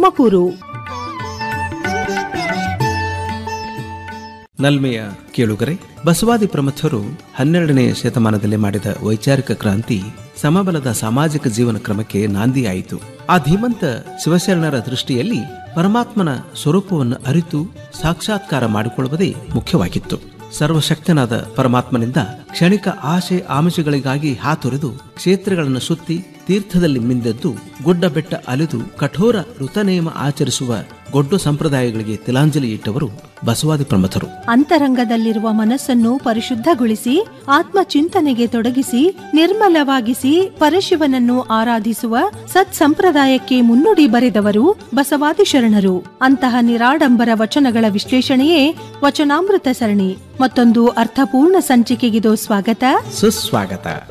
ತುಮಕೂರು ನಲ್ಮೆಯ ಕೇಳುಗರೆ ಬಸವಾದಿ ಪ್ರಮುಖರು ಹನ್ನೆರಡನೇ ಶತಮಾನದಲ್ಲಿ ಮಾಡಿದ ವೈಚಾರಿಕ ಕ್ರಾಂತಿ ಸಮಬಲದ ಸಾಮಾಜಿಕ ಜೀವನ ಕ್ರಮಕ್ಕೆ ನಾಂದಿಯಾಯಿತು ಆ ಧೀಮಂತ ಶಿವಶರಣರ ದೃಷ್ಟಿಯಲ್ಲಿ ಪರಮಾತ್ಮನ ಸ್ವರೂಪವನ್ನು ಅರಿತು ಸಾಕ್ಷಾತ್ಕಾರ ಮಾಡಿಕೊಳ್ಳುವುದೇ ಮುಖ್ಯವಾಗಿತ್ತು ಸರ್ವಶಕ್ತನಾದ ಪರಮಾತ್ಮನಿಂದ ಕ್ಷಣಿಕ ಆಶೆ ಆಮಿಷಗಳಿಗಾಗಿ ಹಾತೊರೆದು ಕ್ಷೇತ್ರಗಳನ್ನು ಸುತ್ತಿ ತೀರ್ಥದಲ್ಲಿ ಮಿಂದೆದ್ದು ಗುಡ್ಡ ಬೆಟ್ಟ ಅಲೆದು ಕಠೋರ ಋತನೇಮ ಆಚರಿಸುವ ಗೊಡ್ಡು ಸಂಪ್ರದಾಯಗಳಿಗೆ ತಿಲಾಂಜಲಿ ಇಟ್ಟವರು ಬಸವಾದಿ ಪ್ರಮಥರು ಅಂತರಂಗದಲ್ಲಿರುವ ಮನಸ್ಸನ್ನು ಪರಿಶುದ್ಧಗೊಳಿಸಿ ಆತ್ಮ ಚಿಂತನೆಗೆ ತೊಡಗಿಸಿ ನಿರ್ಮಲವಾಗಿಸಿ ಪರಶಿವನನ್ನು ಆರಾಧಿಸುವ ಸತ್ ಸಂಪ್ರದಾಯಕ್ಕೆ ಮುನ್ನುಡಿ ಬರೆದವರು ಬಸವಾದಿ ಶರಣರು ಅಂತಹ ನಿರಾಡಂಬರ ವಚನಗಳ ವಿಶ್ಲೇಷಣೆಯೇ ವಚನಾಮೃತ ಸರಣಿ ಮತ್ತೊಂದು ಅರ್ಥಪೂರ್ಣ ಸಂಚಿಕೆಗಿದು ಸ್ವಾಗತ ಸುಸ್ವಾಗತ